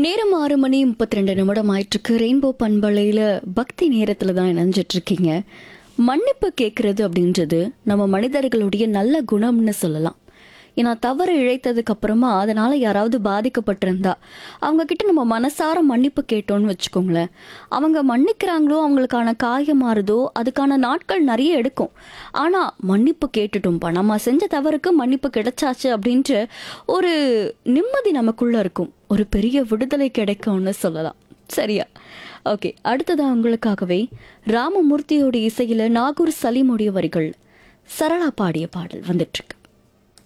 நேரம் ஆறு மணி முப்பத்தி ரெண்டு நிமிடம் ஆயிட்டிருக்கு ரெயின்போ பண்பலையில் பக்தி நேரத்தில் தான் இணைஞ்சிட்டு இருக்கீங்க மன்னிப்பு கேட்கறது அப்படின்றது நம்ம மனிதர்களுடைய நல்ல குணம்னு சொல்லலாம் ஏன்னா தவறு இழைத்ததுக்கு அப்புறமா அதனால யாராவது பாதிக்கப்பட்டிருந்தா அவங்க கிட்ட நம்ம மனசார மன்னிப்பு கேட்டோம்னு வச்சுக்கோங்களேன் அவங்க மன்னிக்கிறாங்களோ அவங்களுக்கான காயம் மாறுதோ அதுக்கான நாட்கள் நிறைய எடுக்கும் ஆனா மன்னிப்பு கேட்டுட்டோம்ப்பா நம்ம செஞ்ச தவறுக்கு மன்னிப்பு கிடைச்சாச்சு அப்படின்ட்டு ஒரு நிம்மதி நமக்குள்ள இருக்கும் ஒரு பெரிய விடுதலை கிடைக்கும்னு சொல்லலாம் சரியா ஓகே அடுத்ததா உங்களுக்காகவே ராமமூர்த்தியோட இசையில நாகூர் சலீமுடைய வரிகள் சரளா பாடிய பாடல் வந்துட்டு இருக்கு